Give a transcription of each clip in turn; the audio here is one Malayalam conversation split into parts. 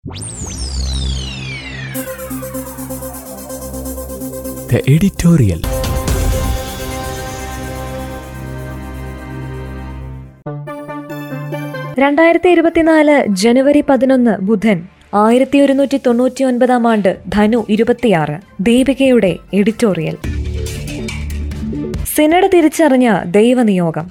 The editorial. രണ്ടായിരത്തി ഇരുപത്തിനാല് ജനുവരി പതിനൊന്ന് ബുധൻ ആയിരത്തി ഒരുന്നൂറ്റി തൊണ്ണൂറ്റി ഒൻപതാം ആണ്ട് ധനു ഇരുപത്തിയാറ് ദീപികയുടെ എഡിറ്റോറിയൽ സിനഡ് തിരിച്ചറിഞ്ഞ ദൈവനിയോഗം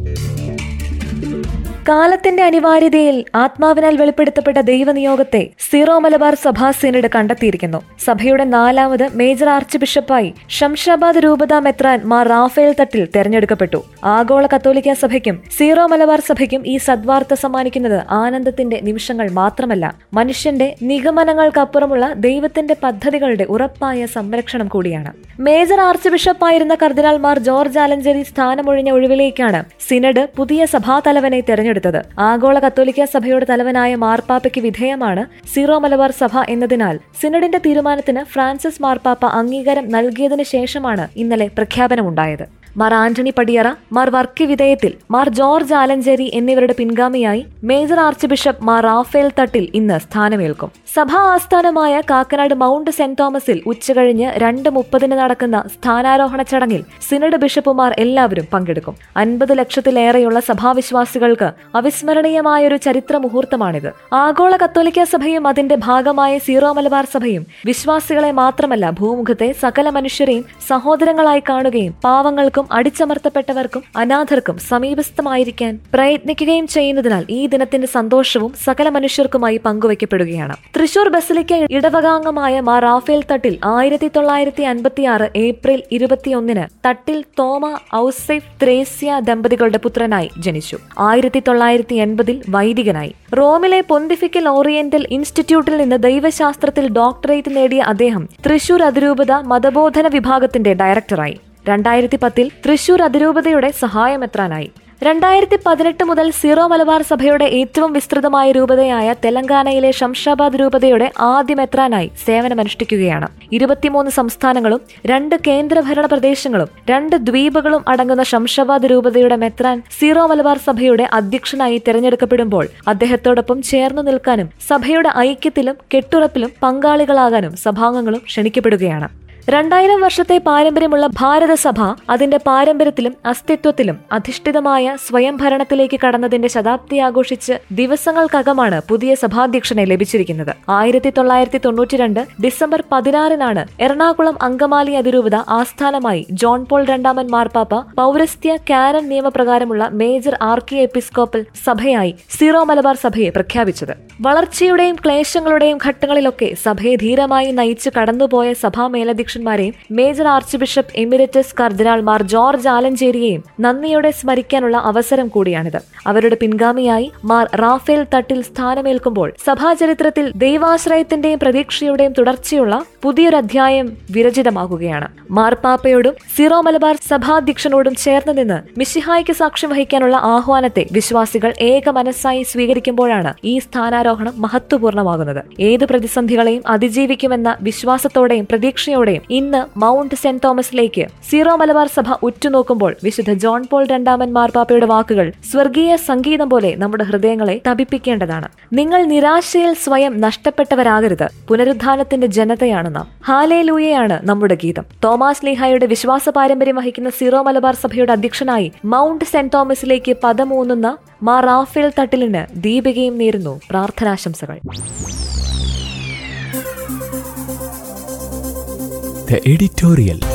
കാലത്തിന്റെ അനിവാര്യതയിൽ ആത്മാവിനാൽ വെളിപ്പെടുത്തപ്പെട്ട ദൈവനിയോഗത്തെ സീറോ മലബാർ സഭാ സിനഡ് കണ്ടെത്തിയിരിക്കുന്നു സഭയുടെ നാലാമത് മേജർ ആർച്ച് ബിഷപ്പായി ഷംഷാബാദ് രൂപത മെത്രാൻ മാർ റാഫേൽ തട്ടിൽ തെരഞ്ഞെടുക്കപ്പെട്ടു ആഗോള കത്തോലിക്ക സഭയ്ക്കും സീറോ മലബാർ സഭയ്ക്കും ഈ സദ്വാർത്ത സമ്മാനിക്കുന്നത് ആനന്ദത്തിന്റെ നിമിഷങ്ങൾ മാത്രമല്ല മനുഷ്യന്റെ നിഗമനങ്ങൾക്കപ്പുറമുള്ള ദൈവത്തിന്റെ പദ്ധതികളുടെ ഉറപ്പായ സംരക്ഷണം കൂടിയാണ് മേജർ ആർച്ച് ബിഷപ്പായിരുന്ന കർദിനാൾ മാർ ജോർജ് ആലഞ്ചേരി സ്ഥാനമൊഴിഞ്ഞ ഒഴിവിലേക്കാണ് സിനഡ് പുതിയ സഭാതലവനെ തെരഞ്ഞെടുത്തത് ആഗോള കത്തോലിക്ക സഭയുടെ തലവനായ മാർപ്പാപ്പയ്ക്ക് വിധേയമാണ് സീറോ മലബാർ സഭ എന്നതിനാൽ സിനഡിന്റെ തീരുമാനത്തിന് ഫ്രാൻസിസ് മാർപ്പാപ്പ അംഗീകാരം നൽകിയതിനു ശേഷമാണ് ഇന്നലെ പ്രഖ്യാപനമുണ്ടായത് മാർ ആന്റണി പടിയറ മാർ വർക്കി വിധേയത്തിൽ മാർ ജോർജ് ആലഞ്ചേരി എന്നിവരുടെ പിൻഗാമിയായി major arch bishop Mar Raphael Thattil ഇന്ന് സ്ഥാനമേൽക്കും സഭാ ആസ്ഥാനമായ കാക്കനാട് മൗണ്ട് സെന്റ് തോമസിൽ ഉച്ചകഴിഞ്ഞ് രണ്ട് മുപ്പതിന് നടക്കുന്ന സ്ഥാനാരോഹണ ചടങ്ങിൽ സിനഡ് ബിഷപ്പുമാർ എല്ലാവരും പങ്കെടുക്കും അൻപത് ലക്ഷത്തിലേറെയുള്ള സഭാവിശ്വാസികൾക്ക് അവിസ്മരണീയമായൊരു ചരിത്ര മുഹൂർത്തമാണിത് ആഗോള കത്തോലിക്ക സഭയും അതിന്റെ ഭാഗമായ സീറോ മലബാർ സഭയും വിശ്വാസികളെ മാത്രമല്ല ഭൂമുഖത്തെ സകല മനുഷ്യരെയും സഹോദരങ്ങളായി കാണുകയും പാവങ്ങൾക്കും അടിച്ചമർത്തപ്പെട്ടവർക്കും അനാഥർക്കും സമീപസ്ഥമായിരിക്കാൻ പ്രയത്നിക്കുകയും ചെയ്യുന്നതിനാൽ ഈ ദിനത്തിന്റെ സന്തോഷവും സകല മനുഷ്യർക്കുമായി പങ്കുവയ്ക്കപ്പെടുകയാണ് തൃശൂർ ബസിലിക്ക ഇടവകാംഗമായ മാർ റാഫേൽ തട്ടിൽ ആയിരത്തി തൊള്ളായിരത്തി അൻപത്തിയാറ് ഏപ്രിൽ ഇരുപത്തിയൊന്നിന് തട്ടിൽ തോമ ഔസെഫ് ത്രേസ്യ ദമ്പതികളുടെ പുത്രനായി ജനിച്ചു ആയിരത്തി തൊള്ളായിരത്തി എൺപതിൽ വൈദികനായി റോമിലെ പൊന്തിഫിക്കൽ ഓറിയന്റൽ ഇൻസ്റ്റിറ്റ്യൂട്ടിൽ നിന്ന് ദൈവശാസ്ത്രത്തിൽ ഡോക്ടറേറ്റ് നേടിയ അദ്ദേഹം തൃശൂർ അതിരൂപത മതബോധന വിഭാഗത്തിന്റെ ഡയറക്ടറായി രണ്ടായിരത്തി പത്തിൽ തൃശൂർ അതിരൂപതയുടെ സഹായമെത്രാനായി രണ്ടായിരത്തി പതിനെട്ട് മുതൽ സീറോ മലബാർ സഭയുടെ ഏറ്റവും വിസ്തൃതമായ രൂപതയായ തെലങ്കാനയിലെ ശംഷാബാദ് രൂപതയുടെ ആദ്യ മെത്രാനായി സേവനമനുഷ്ഠിക്കുകയാണ് ഇരുപത്തിമൂന്ന് സംസ്ഥാനങ്ങളും രണ്ട് കേന്ദ്രഭരണ പ്രദേശങ്ങളും രണ്ട് ദ്വീപുകളും അടങ്ങുന്ന ശംഷാബാദ് രൂപതയുടെ മെത്രാൻ സീറോ മലബാർ സഭയുടെ അധ്യക്ഷനായി തെരഞ്ഞെടുക്കപ്പെടുമ്പോൾ അദ്ദേഹത്തോടൊപ്പം ചേർന്നു നിൽക്കാനും സഭയുടെ ഐക്യത്തിലും കെട്ടുറപ്പിലും പങ്കാളികളാകാനും സഭാംഗങ്ങളും ക്ഷണിക്കപ്പെടുകയാണ് രണ്ടായിരം വർഷത്തെ പാരമ്പര്യമുള്ള ഭാരതസഭ അതിന്റെ പാരമ്പര്യത്തിലും അസ്തിത്വത്തിലും അധിഷ്ഠിതമായ സ്വയം ഭരണത്തിലേക്ക് കടന്നതിന്റെ ശതാബ്ദി ആഘോഷിച്ച് ദിവസങ്ങൾക്കകമാണ് പുതിയ സഭാധ്യക്ഷനെ ലഭിച്ചിരിക്കുന്നത് ആയിരത്തി തൊള്ളായിരത്തി തൊണ്ണൂറ്റിരണ്ട് ഡിസംബർ പതിനാറിനാണ് എറണാകുളം അങ്കമാലി അതിരൂപത ആസ്ഥാനമായി ജോൺ പോൾ രണ്ടാമൻ മാർപ്പാപ്പ പൗരസ്ത്യ കാരൻ നിയമപ്രകാരമുള്ള മേജർ ആർക്കി എപ്പിസ്കോപ്പൽ സഭയായി സീറോ മലബാർ സഭയെ പ്രഖ്യാപിച്ചത് വളർച്ചയുടെയും ക്ലേശങ്ങളുടെയും ഘട്ടങ്ങളിലൊക്കെ സഭയെ ധീരമായി നയിച്ചു കടന്നുപോയ സഭാ മേലധ്യക്ഷന്മാരെയും മേജർ ആർച്ച് ബിഷപ്പ് എമിരറ്റസ് കർദിനാൾ മാർ ജോർജ് ആലഞ്ചേരിയെയും നന്ദിയോടെ സ്മരിക്കാനുള്ള അവസരം കൂടിയാണിത് അവരുടെ പിൻഗാമിയായി മാർ റാഫേൽ തട്ടിൽ സ്ഥാനമേൽക്കുമ്പോൾ സഭാചരിത്രത്തിൽ ദൈവാശ്രയത്തിന്റെയും പ്രതീക്ഷയുടെയും തുടർച്ചയുള്ള പുതിയൊരു അധ്യായം വിരചിതമാകുകയാണ് മാർപ്പാപ്പയോടും സീറോ മലബാർ സഭാധ്യക്ഷനോടും ചേർന്ന് നിന്ന് മിശിഹായ്ക്ക് സാക്ഷ്യം വഹിക്കാനുള്ള ആഹ്വാനത്തെ വിശ്വാസികൾ ഏക മനസ്സായി സ്വീകരിക്കുമ്പോഴാണ് ഈ സ്ഥാനാരോഹണം മഹത്വപൂർണ്ണമാകുന്നത് ഏത് പ്രതിസന്ധികളെയും അതിജീവിക്കുമെന്ന വിശ്വാസത്തോടെയും പ്രതീക്ഷയോടെയും ഇന്ന് മൗണ്ട് സെന്റ് തോമസിലേക്ക് സീറോ മലബാർ സഭ ഉറ്റുനോക്കുമ്പോൾ വിശുദ്ധ ജോൺ പോൾ രണ്ടാമൻ മാർപ്പാപ്പയുടെ വാക്കുകൾ സ്വർഗീയ സംഗീതം പോലെ നമ്മുടെ ഹൃദയങ്ങളെ തപിപ്പിക്കേണ്ടതാണ് നിങ്ങൾ നിരാശയിൽ സ്വയം നഷ്ടപ്പെട്ടവരാകരുത് പുനരുദ്ധാനത്തിന്റെ ജനതയാണ് നാം ഹാലേ ലൂയയാണ് നമ്മുടെ ഗീതം തോമാസ് ലീഹായുടെ വിശ്വാസ പാരമ്പര്യം വഹിക്കുന്ന സീറോ മലബാർ സഭയുടെ അധ്യക്ഷനായി മൗണ്ട് സെന്റ് തോമസിലേക്ക് പദമൂന്നുന്ന മാ റാഫേൽ തട്ടിലിന് ദീപികയും നേരുന്നു പ്രാർത്ഥനാശംസകൾ The editorial.